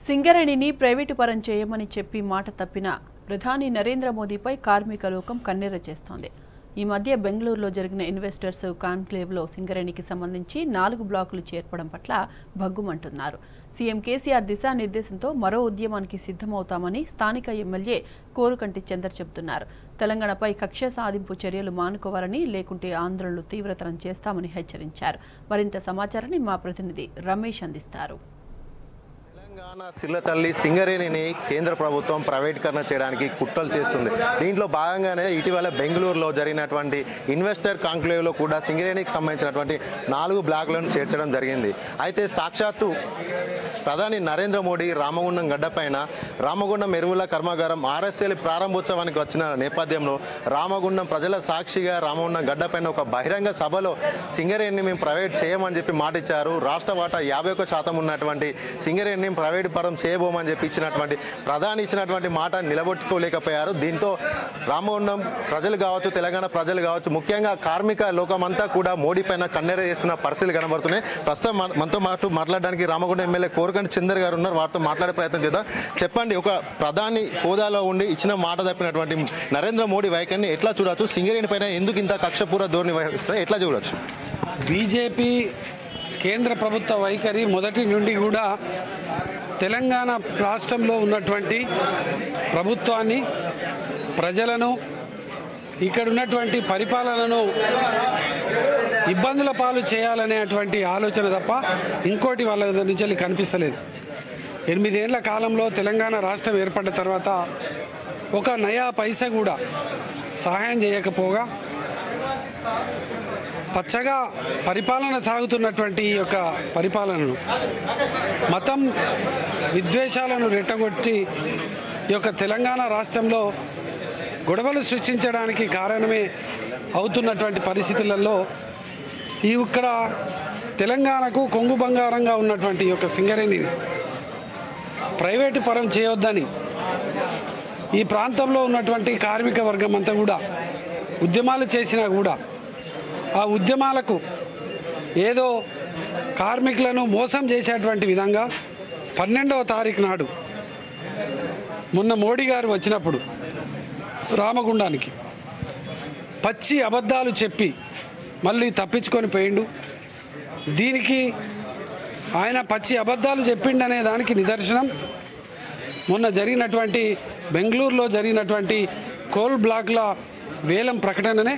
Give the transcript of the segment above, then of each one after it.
సింగరేణిని private పరం చేయమని చెప్పి మాట తప్పిన ప్రధాని నరేంద్ర మోదీపై కార్మిక లోకం కన్నెర చేస్తోంది ఈ మధ్య బెంగళూరులో జరిగిన ఇన్వెస్టర్స్ కాన్క్లేవ్లో సింగరేణికి సంబంధించి నాలుగు బ్లాకులు చేర్పడం పట్ల భగ్గుమంటున్నారు సీఎం కేసీఆర్ దిశానిర్దేశంతో మరో ఉద్యమానికి సిద్ధమవుతామని స్థానిక ఎమ్మెల్యే కోరుకంటి చందర్ చెబుతున్నారు తెలంగాణపై కక్ష సాధింపు చర్యలు మానుకోవాలని లేకుంటే ఆందోళనలు తీవ్రతరం చేస్తామని హెచ్చరించారు మరింత సమాచారాన్ని మా ప్రతినిధి రమేష్ అందిస్తారు తెలంగాణ సిల్లతల్లి సింగరేణిని కేంద్ర ప్రభుత్వం ప్రైవేటీకరణ చేయడానికి కుట్రలు చేస్తుంది దీంట్లో భాగంగానే ఇటీవల బెంగళూరులో జరిగినటువంటి ఇన్వెస్టర్ కాంక్లేవ్లో కూడా సింగరేణికి సంబంధించినటువంటి నాలుగు బ్లాకులను చేర్చడం జరిగింది అయితే సాక్షాత్తు ప్రధాని నరేంద్ర మోడీ రామగుండం గడ్డపైన రామగుండం ఎరువుల కర్మాగారం ఆర్ఎస్ఎల్ ప్రారంభోత్సవానికి వచ్చిన నేపథ్యంలో రామగుండం ప్రజల సాక్షిగా రామగుండం గడ్డపైన ఒక బహిరంగ సభలో సింగరేణిని మేము ప్రైవేట్ చేయమని చెప్పి మాట ఇచ్చారు రాష్ట్ర వాటా యాభై ఒక్క శాతం ఉన్నటువంటి సింగరేణిని ప్రైవేట్ పరం చేయబోమని చెప్పి ఇచ్చినటువంటి ప్రధాని ఇచ్చినటువంటి మాట నిలబెట్టుకోలేకపోయారు దీంతో రామగుండం ప్రజలు కావచ్చు తెలంగాణ ప్రజలు కావచ్చు ముఖ్యంగా కార్మిక లోకమంతా కూడా మోడీ పైన కన్నెర చేస్తున్న పరిస్థితులు కనబడుతున్నాయి ప్రస్తుతం మన- మనతో మాటు మాట్లాడడానికి రామగుండం ఎమ్మెల్యే కోరకంటి చందర్ గారు ఉన్నారు వారితో మాట్లాడే ప్రయత్నం చేద్దాం చెప్పండి ఒక ప్రధాని హోదాలో ఉండి ఇచ్చిన మాట తప్పినటువంటి నరేంద్ర మోడీ వైఖరిని ఎట్లా చూడొచ్చు సింగరేణి పైన ఎందుకు ఇంత కక్షపూర ధోరణి వహిస్తుంది ఎట్లా చూడొచ్చు బీజేపీ కేంద్ర ప్రభుత్వ వైఖరి మొదటి నుండి కూడా తెలంగాణ రాష్ట్రంలో ఉన్నటువంటి ప్రభుత్వాన్ని ప్రజలను ఇక్కడ ఉన్నటువంటి పరిపాలనను ఇబ్బందుల పాలు చేయాలనేటువంటి ఆలోచన తప్ప ఇంకోటి వాళ్ళ నుంచి వెళ్ళి కనిపిస్తలేదు ఎనిమిదేళ్ల కాలంలో తెలంగాణ రాష్ట్రం ఏర్పడ్డ తర్వాత ఒక నయా పైసా కూడా సహాయం చేయకపోగా పచ్చగా పరిపాలన సాగుతున్నటువంటి ఈ యొక్క పరిపాలనను మతం విద్వేషాలను రెట్టగొట్టి ఈ యొక్క తెలంగాణ రాష్ట్రంలో గొడవలు సృష్టించడానికి కారణమే అవుతున్నటువంటి పరిస్థితులలో ఈ ఇక్కడ తెలంగాణకు కొంగు బంగారంగా ఉన్నటువంటి ఈ యొక్క సింగరేణిని ప్రైవేటు పరం చేయొద్దని ఈ ప్రాంతంలో ఉన్నటువంటి కార్మిక వర్గం అంతా కూడా ఉద్యమాలు చేసినా కూడా ఆ ఉద్యమాలకు ఏదో కార్మికులను మోసం చేసేటువంటి విధంగా పన్నెండవ తారీఖు నాడు మొన్న మోడీ గారు వచ్చినప్పుడు రామగుండానికి పచ్చి అబద్ధాలు చెప్పి మళ్ళీ తప్పించుకొని పోయిండు దీనికి ఆయన పచ్చి అబద్ధాలు చెప్పిండనే దానికి నిదర్శనం మొన్న జరిగినటువంటి బెంగళూరులో జరిగినటువంటి కోల్ బ్లాక్ల వేలం ప్రకటననే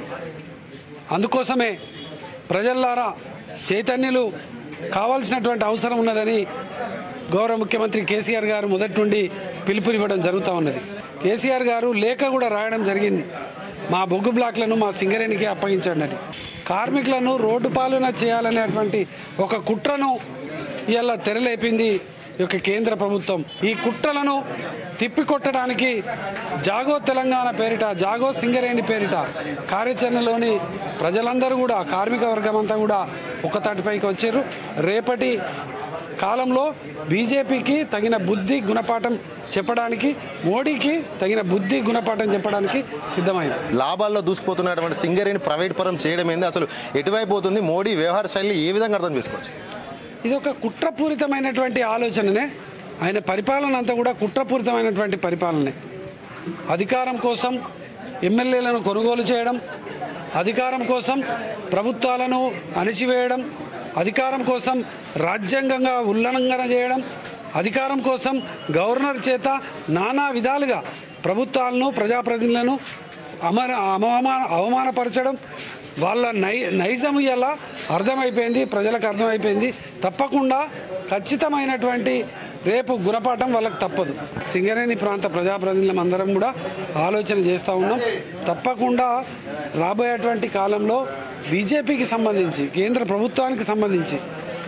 అందుకోసమే ప్రజల్లారా చైతన్యులు కావాల్సినటువంటి అవసరం ఉన్నదని గౌరవ ముఖ్యమంత్రి కేసీఆర్ గారు మొదటి నుండి పిలుపునివ్వడం జరుగుతూ ఉన్నది కేసీఆర్ గారు లేఖ కూడా రాయడం జరిగింది మా బొగ్గు బ్లాక్లను మా సింగరేణికి అప్పగించండి అని కార్మికులను రోడ్డు పాలన చేయాలనేటువంటి ఒక కుట్రను ఇవాళ తెరలేపింది ఈ యొక్క కేంద్ర ప్రభుత్వం ఈ కుట్రలను తిప్పికొట్టడానికి జాగో తెలంగాణ పేరిట జాగో సింగరేణి పేరిట కార్యాచరణలోని ప్రజలందరూ కూడా కార్మిక వర్గం అంతా కూడా ఒక తాటిపైకి వచ్చారు రేపటి కాలంలో బీజేపీకి తగిన బుద్ధి గుణపాఠం చెప్పడానికి మోడీకి తగిన బుద్ధి గుణపాఠం చెప్పడానికి సిద్ధమైంది లాభాల్లో దూసుకుపోతున్నటువంటి సింగరేణి ప్రైవేట్ పరం చేయడం ఏంది అసలు ఎటువైపు పోతుంది మోడీ వ్యవహార శైలి ఏ విధంగా అర్థం చేసుకోవచ్చు ఇది ఒక కుట్రపూరితమైనటువంటి ఆలోచననే ఆయన పరిపాలన అంతా కూడా కుట్రపూరితమైనటువంటి పరిపాలనే అధికారం కోసం ఎమ్మెల్యేలను కొనుగోలు చేయడం అధికారం కోసం ప్రభుత్వాలను అణిచివేయడం అధికారం కోసం రాజ్యాంగంగా ఉల్లంఘన చేయడం అధికారం కోసం గవర్నర్ చేత నానా విధాలుగా ప్రభుత్వాలను ప్రజాప్రతినిధులను అమర అవమాన అవమానపరచడం వాళ్ళ నై నైజం ఇలా అర్థమైపోయింది ప్రజలకు అర్థమైపోయింది తప్పకుండా ఖచ్చితమైనటువంటి రేపు గుణపాఠం వాళ్ళకి తప్పదు సింగరేణి ప్రాంత ప్రజాప్రతినిధులం అందరం కూడా ఆలోచన చేస్తూ ఉన్నాం తప్పకుండా రాబోయేటువంటి కాలంలో బీజేపీకి సంబంధించి కేంద్ర ప్రభుత్వానికి సంబంధించి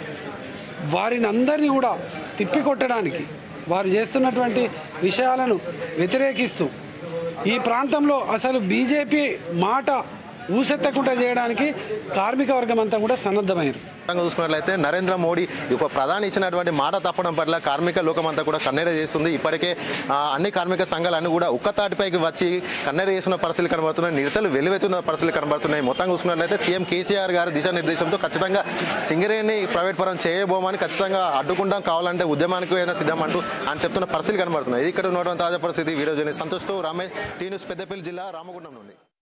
వారిని అందరినీ కూడా తిప్పికొట్టడానికి వారు చేస్తున్నటువంటి విషయాలను వ్యతిరేకిస్తూ ఈ ప్రాంతంలో అసలు బీజేపీ మాట ఊసెత్తకుండా చేయడానికి కార్మిక వర్గం అంతా కూడా సన్నద్ధమయ్యారు మొత్తంగా చూసుకున్నట్లయితే నరేంద్ర మోడీ ఈ యొక్క ప్రధాని ఇచ్చినటువంటి మాట తప్పడం పట్ల కార్మిక లోకం అంతా కూడా కన్నెర చేస్తుంది ఇప్పటికే ఆ, అన్ని కార్మిక సంఘాలన్నీ కూడా ఉక్కతాటిపైకి వచ్చి కన్నెర చేస్తున్న పరిస్థితులు కనబడుతున్నాయి నిరసనలు వెలువెత్తున్న పరిస్థితులు కనబడుతున్నాయి మొత్తంగా చూసుకున్నట్లయితే సీఎం కేసీఆర్ గారు దిశానిర్దేశంతో ఖచ్చితంగా సింగరేణి ప్రైవేట్ పరం చేయబోమని ఖచ్చితంగా అడ్డుకుంటాం కావాలంటే ఉద్యమానికి అయినా సిద్ధం అంటూ అని చెప్తున్న పరిస్థితులు కనబడుతున్నాయి ఇది ఇక్కడ ఉన్నటువంటి తాజా పరిస్థితి వీడియో జర్నీ సంతోష్తో రమేష్ టీ న్యూస్ పెద్దపల్లి జిల్లా రామగుండం నుండి